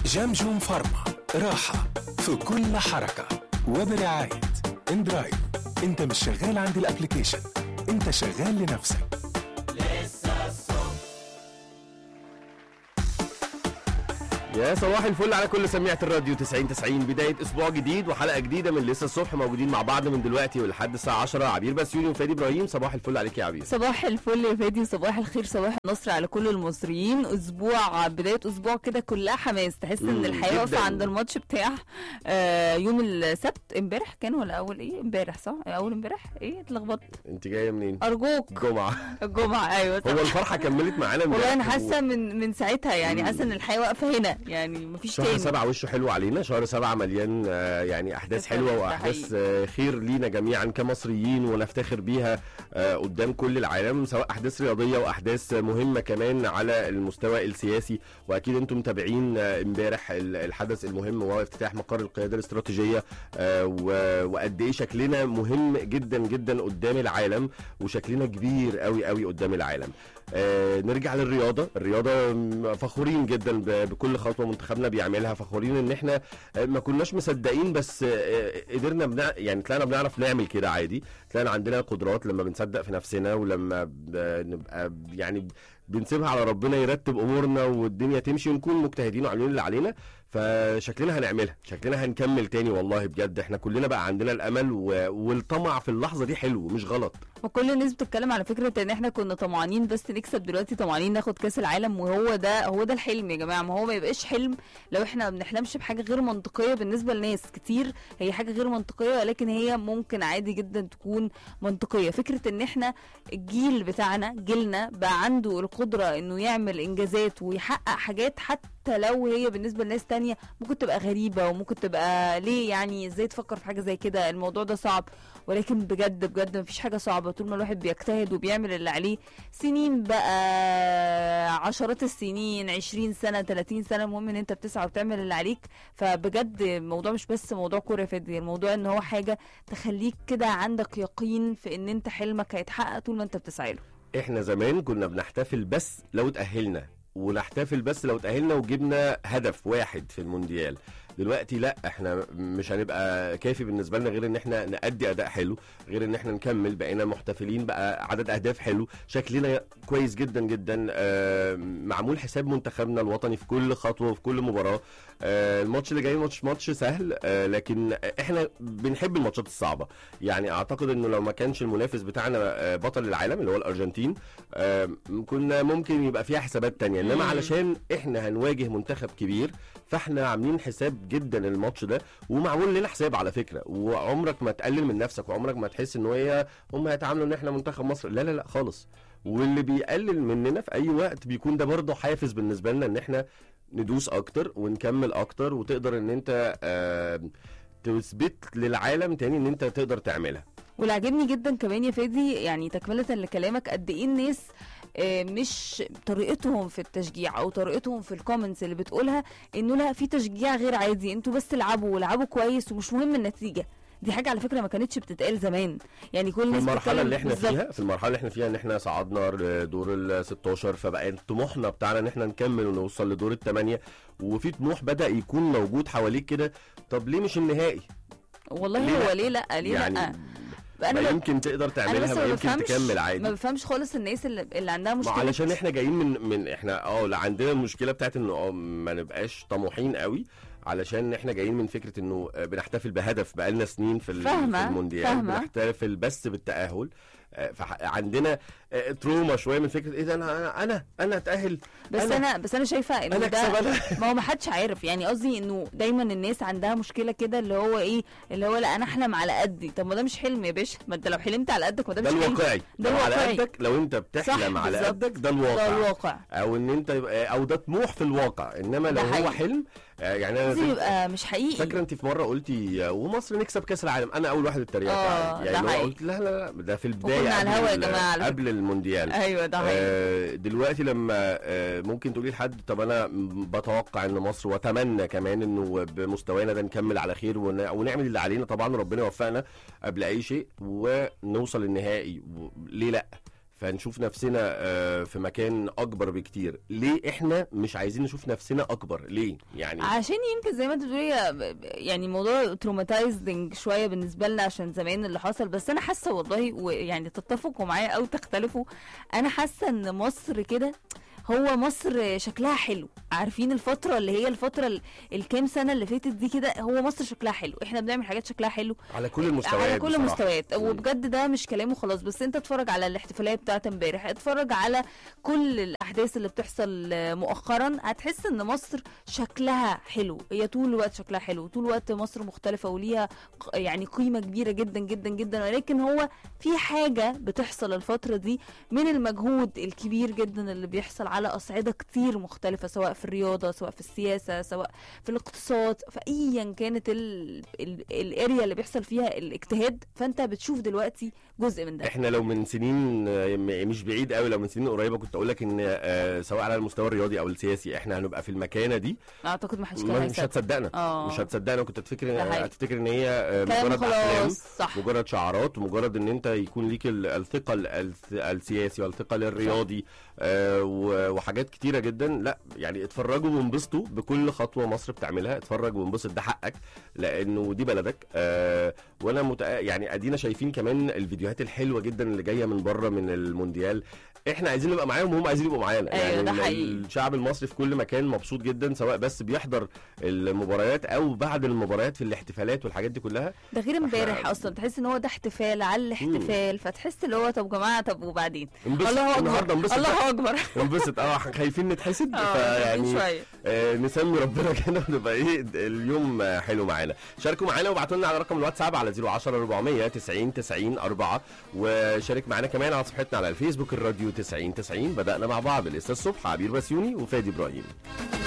جمجم فارما راحة في كل حركة وبرعاية اندرايف انت مش شغال عند الابليكيشن انت شغال لنفسك يا صباح الفل على كل سميعة الراديو 90 90 بداية أسبوع جديد وحلقة جديدة من لسه الصبح موجودين مع بعض من دلوقتي ولحد الساعة 10 عبير بسيوني وفادي إبراهيم صباح الفل عليك يا عبير صباح الفل يا فادي صباح الخير صباح النصر على كل المصريين اسبوع بدايه اسبوع كده كلها حماس تحس مم، ان الحياه واقفه جداً. عند الماتش بتاع آه يوم السبت امبارح كان ولا اول ايه امبارح صح اول امبارح ايه اتلخبطت أنت جاية منين؟ ارجوك جمعة الجمعه ايوه صح. هو الفرحة كملت معانا والله انا امبارح. حاسه من من ساعتها يعني مم. حاسه ان الحياه واقفه هنا يعني مفيش شهر تاني سبعة وشه حلو علينا شهر سبعة مليان آه، يعني أحداث ده حلوة حقيقي. وأحداث آه، خير لينا جميعا كمصريين ونفتخر بيها آه، قدام كل العالم سواء أحداث رياضية وأحداث مهمة كمان على المستوى السياسي وأكيد أنتم متابعين آه، امبارح ال- الحدث المهم وهو افتتاح مقر القيادة الاستراتيجية آه، و- وقد إيه شكلنا مهم جدا جدا قدام العالم وشكلنا كبير قوي قوي قدام العالم آه، نرجع للرياضه الرياضه م- فخورين جدا ب- بكل خطوه منتخبنا بيعملها فخورين ان احنا آه، ما كناش مصدقين بس آه، قدرنا بنع... يعني طلعنا بنعرف نعمل كده عادي طلعنا عندنا قدرات لما بنصدق في نفسنا ولما ب- نبقى ب- يعني بنسيبها على ربنا يرتب امورنا والدنيا تمشي ونكون مجتهدين وعاملين اللي علينا فشكلنا هنعملها شكلنا هنكمل تاني والله بجد احنا كلنا بقى عندنا الامل و... والطمع في اللحظه دي حلو مش غلط وكل الناس بتتكلم على فكره ان احنا كنا طمعانين بس نكسب دلوقتي طمعانين ناخد كاس العالم وهو ده هو ده الحلم يا جماعه ما هو ما يبقاش حلم لو احنا ما بنحلمش بحاجه غير منطقيه بالنسبه لناس كتير هي حاجه غير منطقيه ولكن هي ممكن عادي جدا تكون منطقيه فكره ان احنا الجيل بتاعنا جيلنا بقى عنده القدره انه يعمل انجازات ويحقق حاجات حتى لو هي بالنسبه لناس تانية ممكن تبقى غريبه وممكن تبقى ليه يعني ازاي تفكر في حاجه زي كده الموضوع ده صعب ولكن بجد بجد مفيش حاجه صعبه طول ما الواحد بيجتهد وبيعمل اللي عليه سنين بقى عشرات السنين 20 سنه 30 سنه المهم ان انت بتسعى وبتعمل اللي عليك فبجد الموضوع مش بس موضوع كوره يا فادي الموضوع ان هو حاجه تخليك كده عندك يقين في ان انت حلمك هيتحقق طول ما انت بتسعى له احنا زمان كنا بنحتفل بس لو اتأهلنا ونحتفل بس لو اتأهلنا وجبنا هدف واحد في المونديال دلوقتي لا احنا مش هنبقى كافي بالنسبه لنا غير ان احنا نأدي اداء حلو غير ان احنا نكمل بقينا محتفلين بقى عدد اهداف حلو شكلنا كويس جدا جدا آه، معمول حساب منتخبنا الوطني في كل خطوه وفي كل مباراه آه، الماتش اللي جاي ماتش ماتش سهل آه، لكن احنا بنحب الماتشات الصعبه يعني اعتقد انه لو ما كانش المنافس بتاعنا آه، بطل العالم اللي هو الارجنتين آه، كنا ممكن يبقى فيها حسابات تانية انما مم. علشان احنا هنواجه منتخب كبير فاحنا عاملين حساب جدا الماتش ده ومعمول لنا حساب على فكره وعمرك ما تقلل من نفسك وعمرك ما تحس ان هي هم هيتعاملوا ان احنا منتخب مصر لا لا لا خالص واللي بيقلل مننا في اي وقت بيكون ده برضه حافز بالنسبه لنا ان احنا ندوس اكتر ونكمل اكتر وتقدر ان انت آه تثبت للعالم تاني ان انت تقدر تعملها واللي عاجبني جدا كمان يا فادي يعني تكملة لكلامك قد ايه الناس آه، مش طريقتهم في التشجيع او طريقتهم في الكومنتس اللي بتقولها انه لا في تشجيع غير عادي انتوا بس العبوا والعبوا كويس ومش مهم النتيجه دي حاجه على فكره ما كانتش بتتقال زمان يعني كل في الناس المرحله بتتكلم اللي احنا بالظبط. فيها في المرحله اللي احنا فيها ان احنا صعدنا لدور ال 16 فبقى طموحنا بتاعنا ان احنا نكمل ونوصل لدور الثمانيه وفي طموح بدا يكون موجود حواليك كده طب ليه مش النهائي والله ليه هو لأ؟ ليه لا ليه يعني لا ما انا ب- يمكن تقدر انا تعملها بس ما ما يمكن بفهمش تكمل ما عادي بفهمش خالص الناس اللي, اللي عندها ما مشكله علشان احنا جايين من من احنا اه لا عندنا المشكله بتاعت انه اه ما نبقاش طموحين قوي علشان احنا جايين من فكره انه آه، بنحتفل بهدف بقالنا سنين في ال- فاهمة، في المونديال فاهمة. بنحتفل بس بالتاهل آه، فعندنا آه، تروما شويه من فكره ايه ده انا انا انا انا اتاهل بس أنا- انا بس انا شايفه انه انا ده اكسب انا ما هو ما حدش عارف يعني قصدي انه دايما الناس عندها مشكله كده اللي هو ايه اللي هو لا انا احلم على قدي طب ما ده مش حلم يا باشا ما انت لو حلمت على قدك ما ده ده مش حلم الواقعي ده لو على الواقعي. قدك لو انت بتحلم صح، على بالظبط. قدك ده ده الواقع الواقع او ان انت يبقى او ده طموح في الواقع انما ده لو هو حقيقي. حلم آه، يعني انا قصدي زي- يبقى مش حقيقي فاكره انت في مره قلتي آه، ومصر نكسب كاس العالم انا اول واحد اتريقت آه، عليه. ده يعني لو حقيقي. قلت لا لا لا ده في البدايه وكنا على قبل الهوا يا ال- جماعة على قبل المونديال ايوه ده حقيقي آه، دلوقتي لما آه، ممكن تقولي لحد طب انا م- بتوقع ان مصر واتمنى كمان انه بمستوانا ده نكمل على خير ون- ونعمل اللي علينا طبعا ربنا يوفقنا قبل اي شيء ونوصل النهائي و- ليه لا فنشوف نفسنا آه، في مكان اكبر بكتير ليه احنا مش عايزين نشوف نفسنا اكبر ليه يعني عشان يمكن زي ما انت بتقولي هي يعني موضوع تروماتايزنج شويه بالنسبه لنا عشان زمان اللي حصل بس انا حاسه والله ويعني تتفقوا معايا او تختلفوا انا حاسه ان مصر كده هو مصر شكلها حلو عارفين الفترة اللي هي الفترة ال- الكام سنة اللي فاتت دي كده هو مصر شكلها حلو احنا بنعمل حاجات شكلها حلو على كل المستويات على كل بصراحة. المستويات مم. وبجد ده مش كلامه خلاص بس انت اتفرج على الاحتفاليه بتاعت امبارح اتفرج على كل الاحداث اللي بتحصل آه، مؤخرا هتحس ان مصر شكلها حلو هي طول الوقت شكلها حلو طول الوقت مصر مختلفه وليها ق- يعني قيمه كبيره جدا جدا جدا ولكن هو في حاجه بتحصل الفتره دي من المجهود الكبير جدا اللي بيحصل على اصعده كتير مختلفه سواء في الرياضه سواء في السياسه سواء في الاقتصاد فايا كانت ال- ال- الاريا اللي بيحصل فيها الاجتهاد فانت بتشوف دلوقتي جزء من ده احنا لو من سنين آه، م- مش بعيد قوي لو من سنين قريبه كنت اقول لك ان آه، سواء على المستوى الرياضي او السياسي احنا هنبقى في المكانه دي اعتقد ما حدش كان ما- مش هيصدق. هتصدقنا اه مش هتصدقنا كنت تفتكر ده ان حقيقي. هتفتكر ان هي آه، كلام مجرد احلام خلاص صح مجرد شعارات ومجرد ان انت يكون ليك ال- الثقل الس- السياسي والثقل الرياضي آه و- وحاجات كتيره جدا لا يعني اتفرجوا وانبسطوا بكل خطوه مصر بتعملها اتفرج وانبسط ده حقك لانه دي بلدك آه وانا متأ... يعني ادينا شايفين كمان الفيديوهات الحلوه جدا اللي جايه من بره من المونديال احنا عايزين نبقى معاهم وهم عايزين يبقوا معانا أيوة، يعني ده ال- حقيقي. الشعب المصري في كل مكان مبسوط جدا سواء بس بيحضر المباريات او بعد المباريات في الاحتفالات والحاجات دي كلها ده غير امبارح احنا- اصلا تحس ان هو ده احتفال على الاحتفال فتحس اللي هو طب جماعه طب وبعدين انبسط الله النهارده اكبر انبسط الله اكبر انبسط اه احنا خايفين نتحسد اه فيعني شويه آه نسمي ربنا كده ونبقى ايه اليوم آه، حلو معانا شاركوا معانا وابعتوا لنا على رقم الواتساب على 010 400 90 90 4 وشارك معانا كمان على صفحتنا على الفيسبوك الراديو 90 90 بدأنا مع بعض الاستاذ صبح عبير بسيوني وفادي ابراهيم